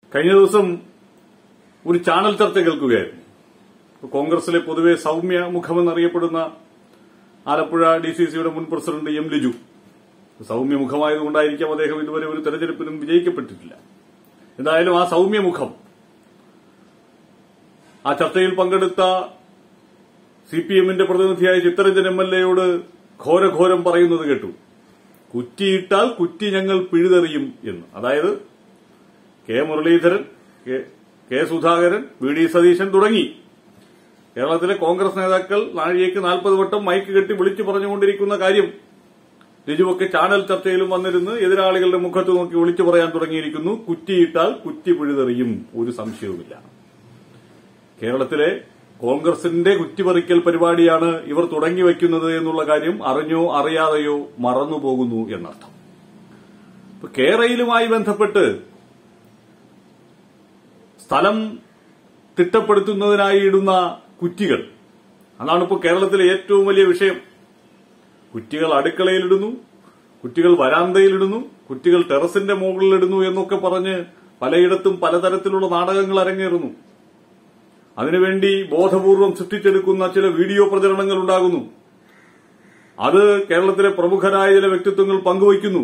കഴിഞ്ഞ ദിവസം ഒരു ചാനൽ ചർച്ച കേൾക്കുകയായിരുന്നു ഇപ്പൊ കോൺഗ്രസിലെ പൊതുവെ സൌമ്യ മുഖമെന്നറിയപ്പെടുന്ന ആലപ്പുഴ ഡി സി സിയുടെ മുൻ പ്രസിഡന്റ് എം ലിജു സൌമ്യ മുഖമായതുകൊണ്ടായിരിക്കാം അദ്ദേഹം ഇതുവരെ ഒരു തെരഞ്ഞെടുപ്പിലും വിജയിക്കപ്പെട്ടിട്ടില്ല എന്തായാലും ആ സൌമ്യ മുഖം ആ ചർച്ചയിൽ പങ്കെടുത്ത സി പി എമ്മിന്റെ പ്രതിനിധിയായ ചിത്തരഞ്ജൻ എം എൽ എയോട് ഘോരഘോരം പറയുന്നത് കേട്ടു കുറ്റിയിട്ടാൽ കുറ്റി ഞങ്ങൾ പിഴുതെറിയും എന്ന് അതായത് K Muraleedharan K- K Sudhakaran V D Satheesan തുടങ്ങി കേരളത്തിലെ കോൺഗ്രസ് നേതാക്കൾ നാഴികയ്ക്ക് നാൽപ്പത് വട്ടം മൈക്ക് കെട്ടി വിളിച്ചു പറഞ്ഞുകൊണ്ടിരിക്കുന്ന കാര്യം ലിജുവൊക്കെ ചാനൽ ചർച്ചയിലും വന്നിരുന്ന് എതിരാളികളുടെ മുഖത്ത് നോക്കി വിളിച്ചു പറയാൻ തുടങ്ങിയിരിക്കുന്നു കുറ്റിയിട്ടാൽ കുറ്റി പിഴുതെറിയും ഒരു സംശയവുമില്ല കേരളത്തിലെ കോൺഗ്രസിന്റെ കുറ്റിപറിക്കൽ പരിപാടിയാണ് ഇവർ തുടങ്ങി വയ്ക്കുന്നത് എന്നുള്ള കാര്യം അറിഞ്ഞോ അറിയാതെയോ മറന്നുപോകുന്നു എന്നർത്ഥം ഇപ്പൊ കേരളയിലുമായി ബന്ധപ്പെട്ട് സ്ഥലം തിട്ടപ്പെടുത്തുന്നതിനായി ഇടുന്ന കുറ്റികൾ അതാണ് ഇപ്പോൾ കേരളത്തിലെ ഏറ്റവും വലിയ വിഷയം കുറ്റികൾ അടുക്കളയിലിടുന്നു കുറ്റികൾ വരാന്തയിലിടുന്നു കുറ്റികൾ ടെറസിന്റെ മുകളിലിടുന്നു എന്നൊക്കെ പറഞ്ഞ് പലയിടത്തും പലതരത്തിലുള്ള നാടകങ്ങൾ അരങ്ങേറുന്നു അതിനുവേണ്ടി ബോധപൂർവം സൃഷ്ടിച്ചെടുക്കുന്ന ചില വീഡിയോ പ്രചരണങ്ങൾ ഉണ്ടാകുന്നു അത് കേരളത്തിലെ പ്രമുഖരായ ചില വ്യക്തിത്വങ്ങൾ പങ്കുവയ്ക്കുന്നു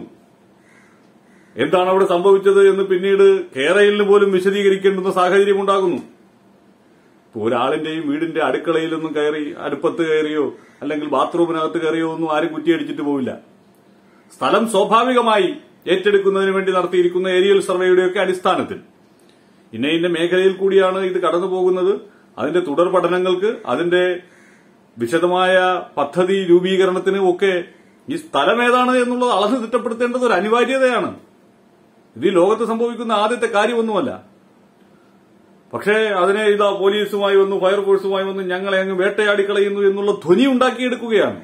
എന്താണ് അവിടെ സംഭവിച്ചത് എന്ന് പിന്നീട് കേരളിന് പോലും വിശദീകരിക്കേണ്ടുന്ന സാഹചര്യം ഉണ്ടാകുന്നു ഇപ്പൊ ഒരാളിന്റെയും വീടിന്റെ അടുക്കളയിലൊന്നും കയറി അടുപ്പത്ത് കയറിയോ അല്ലെങ്കിൽ ബാത്റൂമിനകത്ത് കയറിയോ ഒന്നും ആരും കുറ്റിയടിച്ചിട്ട് പോവില്ല സ്ഥലം സ്വാഭാവികമായി ഏറ്റെടുക്കുന്നതിന് വേണ്ടി നടത്തിയിരിക്കുന്ന ഏരിയൽ സർവേയുടെയൊക്കെ അടിസ്ഥാനത്തിൽ ഇന്ന ഇന്ന മേഖലയിൽ കൂടിയാണ് ഇത് കടന്നു പോകുന്നത് അതിന്റെ തുടർ പഠനങ്ങൾക്ക് അതിന്റെ വിശദമായ പദ്ധതി രൂപീകരണത്തിന് ഒക്കെ ഈ സ്ഥലം ഏതാണ് എന്നുള്ളത് അളന്ന് തിട്ടപ്പെടുത്തേണ്ടത് ഒരു അനിവാര്യതയാണ് ഇത് ഈ ലോകത്ത് സംഭവിക്കുന്ന ആദ്യത്തെ കാര്യമൊന്നുമല്ല പക്ഷേ അതിനെ ഇതാ പോലീസുമായി വന്നു ഫയർഫോഴ്സുമായി വന്നു ഞങ്ങളെ അങ്ങ് വേട്ടയാടിക്കളയുന്നു എന്നുള്ള ധ്വനി ഉണ്ടാക്കിയെടുക്കുകയാണ്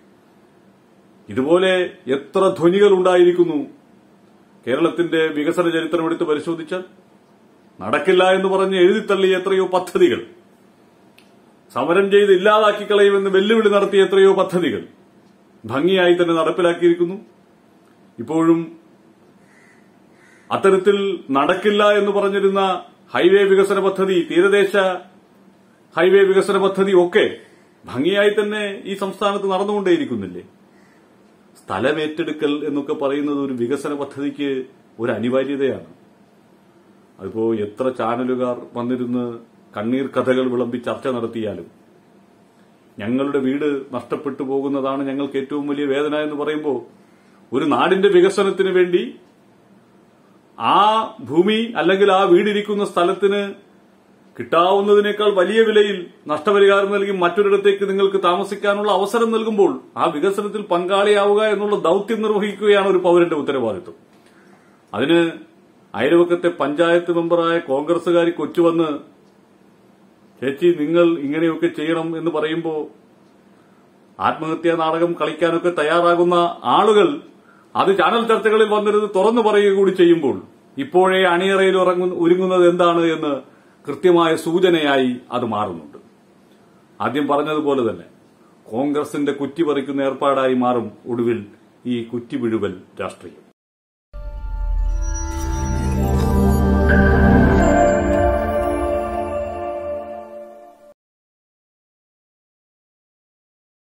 ഇതുപോലെ എത്ര ധ്വനികൾ ഉണ്ടായിരിക്കുന്നു കേരളത്തിന്റെ വികസന ചരിത്രം എടുത്ത് പരിശോധിച്ചാൽ നടക്കില്ല എന്ന് പറഞ്ഞ് എഴുതിത്തള്ളിയ എത്രയോ പദ്ധതികൾ സമരം ചെയ്ത് ഇല്ലാതാക്കി കളയുമെന്ന് വെല്ലുവിളി നടത്തിയ എത്രയോ പദ്ധതികൾ ഭംഗിയായി തന്നെ നടപ്പിലാക്കിയിരിക്കുന്നു ഇപ്പോഴും അത്തരത്തിൽ നടക്കില്ല എന്ന് പറഞ്ഞിരുന്ന ഹൈവേ വികസന പദ്ധതി തീരദേശ ഹൈവേ വികസന പദ്ധതി ഒക്കെ ഭംഗിയായി തന്നെ ഈ സംസ്ഥാനത്ത് നടന്നുകൊണ്ടേയിരിക്കുന്നില്ലേ സ്ഥലമേറ്റെടുക്കൽ എന്നൊക്കെ പറയുന്നത് ഒരു വികസന പദ്ധതിക്ക് ഒരു അനിവാര്യതയാണ് അതിപ്പോ എത്ര ചാനലുകാർ വന്നിരുന്ന് കണ്ണീർ കഥകൾ വിളമ്പി ചർച്ച നടത്തിയാലും ഞങ്ങളുടെ വീട് നഷ്ടപ്പെട്ടു പോകുന്നതാണ് ഞങ്ങൾക്ക് ഏറ്റവും വലിയ വേദന എന്ന് പറയുമ്പോൾ ഒരു നാടിന്റെ വികസനത്തിന് വേണ്ടി ആ ഭൂമി അല്ലെങ്കിൽ ആ വീടിരിക്കുന്ന സ്ഥലത്തിന് കിട്ടാവുന്നതിനേക്കാൾ വലിയ വിലയിൽ നഷ്ടപരിഹാരം നൽകി മറ്റൊരിടത്തേക്ക് നിങ്ങൾക്ക് താമസിക്കാനുള്ള അവസരം നൽകുമ്പോൾ ആ വികസനത്തിൽ പങ്കാളിയാവുക എന്നുള്ള ദൌത്യം നിർവഹിക്കുകയാണ് ഒരു പൌരന്റെ ഉത്തരവാദിത്വം അതിന് അയൽവക്കത്തെ പഞ്ചായത്ത് മെമ്പറായ കോൺഗ്രസുകാരി കൊച്ചുവന്ന് ചേച്ചി നിങ്ങൾ ഇങ്ങനെയൊക്കെ ചെയ്യണം എന്ന് പറയുമ്പോൾ ആത്മഹത്യാ നാടകം കളിക്കാനൊക്കെ തയ്യാറാകുന്ന ആളുകൾ അത് ചാനൽ ചർച്ചകളിൽ വന്നിരുന്ന് തുറന്നു പറയുക കൂടി ചെയ്യുമ്പോൾ ഇപ്പോഴേ അണിയറയിൽ ഉറങ്ങുന്ന ഒരുങ്ങുന്നത് എന്താണ് എന്ന് കൃത്യമായ സൂചനയായി അത് മാറുന്നുണ്ട് ആദ്യം പറഞ്ഞതുപോലെ തന്നെ കോൺഗ്രസിന്റെ കുറ്റി പറിക്കുന്ന ഏർപ്പാടായി മാറും ഒടുവിൽ ഈ കുറ്റി വിഴുവൽ രാഷ്ട്രീയം